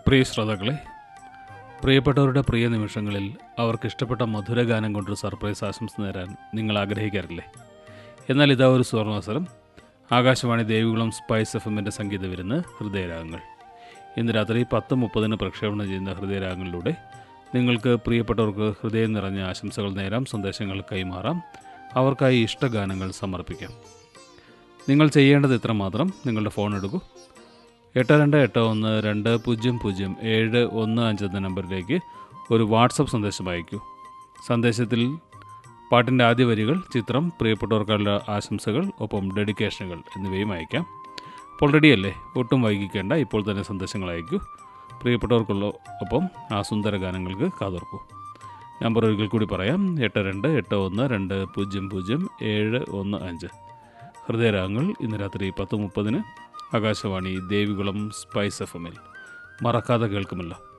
പ്രിയ ശ്രോതാക്കളെ പ്രിയപ്പെട്ടവരുടെ പ്രിയ നിമിഷങ്ങളിൽ അവർക്ക് ഇഷ്ടപ്പെട്ട മധുരഗാനം കൊണ്ടൊരു സർപ്രൈസ് ആശംസ നേരാൻ നിങ്ങൾ ആഗ്രഹിക്കാറില്ലേ എന്നാൽ ഇതാ ഒരു സുവർണാവസരം ആകാശവാണി ദേവികുളം സ്പൈസ് എഫ് എമ്മിൻ്റെ സംഗീത വിരുന്ന് ഹൃദയരാഗങ്ങൾ ഇന്ന് രാത്രി പത്ത് മുപ്പതിന് പ്രക്ഷേപണം ചെയ്യുന്ന ഹൃദയരാഗങ്ങളിലൂടെ നിങ്ങൾക്ക് പ്രിയപ്പെട്ടവർക്ക് ഹൃദയം നിറഞ്ഞ ആശംസകൾ നേരാം സന്ദേശങ്ങൾ കൈമാറാം അവർക്കായി ഇഷ്ടഗാനങ്ങൾ സമർപ്പിക്കാം നിങ്ങൾ ചെയ്യേണ്ടത് ഇത്രമാത്രം നിങ്ങളുടെ ഫോൺ എടുക്കൂ എട്ട് രണ്ട് എട്ട് ഒന്ന് രണ്ട് പൂജ്യം പൂജ്യം ഏഴ് ഒന്ന് അഞ്ച് എന്ന നമ്പറിലേക്ക് ഒരു വാട്സപ്പ് സന്ദേശം അയക്കൂ സന്ദേശത്തിൽ പാട്ടിൻ്റെ ആദ്യ വരികൾ ചിത്രം പ്രിയപ്പെട്ടവർക്കുള്ള ആശംസകൾ ഒപ്പം ഡെഡിക്കേഷനുകൾ എന്നിവയും അയക്കാം അപ്പോൾ റെഡിയല്ലേ ഒട്ടും വൈകിക്കേണ്ട ഇപ്പോൾ തന്നെ സന്ദേശങ്ങൾ അയക്കൂ പ്രിയപ്പെട്ടവർക്കുള്ള ഒപ്പം ആ സുന്ദര ഗാനങ്ങൾക്ക് കാതോർക്കൂ നമ്പർ ഒരിക്കൽ കൂടി പറയാം എട്ട് രണ്ട് എട്ട് ഒന്ന് രണ്ട് പൂജ്യം പൂജ്യം ഏഴ് ഒന്ന് അഞ്ച് ഹൃദയരാഗങ്ങൾ ഇന്ന് രാത്രി പത്ത് മുപ്പതിന് ആകാശവാണി ദേവികുളം സ്പൈസ് എഫ് എമ്മിൽ മറക്കാതെ കേൾക്കുമല്ലോ